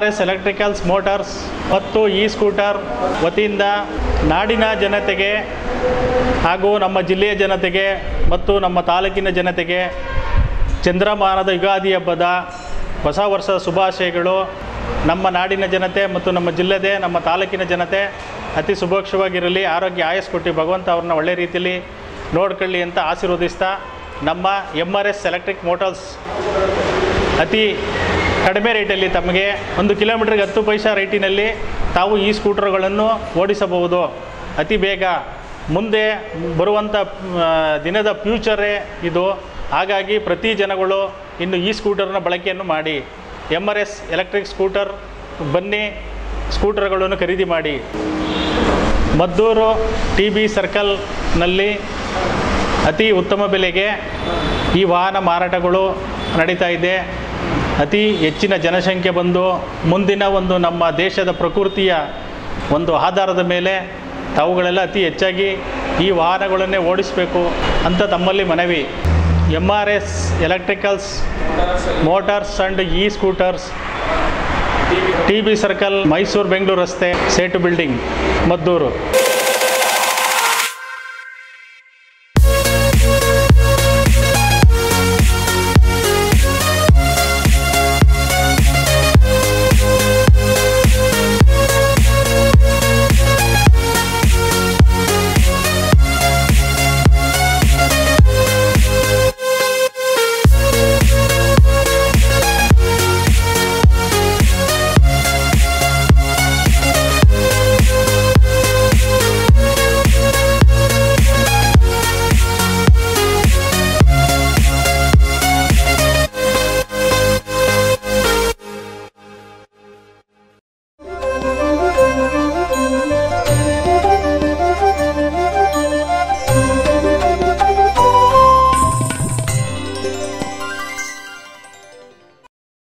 S electricals motors ಮತ್ತು E scooter ವತಿಯಿಂದ ನಾಡಿನ ಜನತೆಗೆ ಹಾಗೂ ನಮ್ಮ ಜಿಲ್ಲೆಯ ಜನತೆಗೆ ಮತ್ತು ನಮ್ಮ ತಾಲೂಕಿನ ಜನತೆಗೆ ಚಂದ್ರಮಾನದ ಯುಗಾದಿ ಹಬ್ಬದ ಹೊಸ ವರ್ಷದ ಶುಭಾಶಯಗಳು ನಮ್ಮ ನಾಡಿನ ಜನತೆ ಮತ್ತು ನಮ್ಮ ಜಿಲ್ಲೆದೆ ನಮ್ಮ ತಾಲೂಕಿನ ಜನತೆ ಅತಿ ಸುಭಕ್ಷವಾಗಿರಲಿ ಆರೋಗ್ಯ ಆಯಸ್ ಕೊಟ್ಟು ಭಗವಂತ ಅವ್ರನ್ನ ಒಳ್ಳೆ ರೀತಿಯಲ್ಲಿ ನೋಡ್ಕೊಳ್ಳಿ ಅಂತ ಆಶೀರ್ವದಿಸ್ತಾ ನಮ್ಮ M R S electric motors ಅತಿ ಕಡಿಮೆ ರೇಟಲ್ಲಿ ತಮಗೆ ಒಂದು ಕಿಲೋಮೀಟ್ರಿಗೆ ಹತ್ತು ಪೈಸಾ ರೇಟಿನಲ್ಲಿ ತಾವು ಈ ಸ್ಕೂಟರ್ಗಳನ್ನು ಓಡಿಸಬಹುದು ಅತಿ ಬೇಗ ಮುಂದೆ ಬರುವಂಥ ಆ, ದಿನದ ಫ್ಯೂಚರೇ ಇದು ಹಾಗಾಗಿ ಪ್ರತಿ ಜನಗಳು ಇನ್ನು ಈ ಸ್ಕೂಟರ್ನ ಬಳಕೆಯನ್ನು ಮಾಡಿ M R S electric scooter ಬನ್ನಿ ಸ್ಕೂಟರ್ಗಳನ್ನು ಖರೀದಿ ಮಾಡಿ ಮದ್ದೂರು ಟಿ ಬಿ ಸರ್ಕಲ್ನಲ್ಲಿ ಅತಿ ಉತ್ತಮ ಬೆಲೆಗೆ ಈ ವಾಹನ ಮಾರಾಟಗಳು ನಡೀತಾ ಇದೆ ಅತಿ ಹೆಚ್ಚಿನ ಜನಸಂಖ್ಯೆ ಬಂದು ಮುಂದಿನ ಒಂದು ನಮ್ಮ ದೇಶದ ಪ್ರಕೃತಿಯ ಒಂದು ಆಧಾರದ ಮೇಲೆ ತಾವುಗಳೆಲ್ಲ ಅತಿ ಹೆಚ್ಚಾಗಿ ಈ ವಾಹನಗಳನ್ನೇ ಓಡಿಸಬೇಕು ಅಂತ ತಮ್ಮಲ್ಲಿ ಮನವಿ M R S electricals motors and E scooters T B circle Mysuru Bengaluru ರಸ್ತೆ ಸೇಟು ಬಿಲ್ಡಿಂಗ್ ಮದ್ದೂರು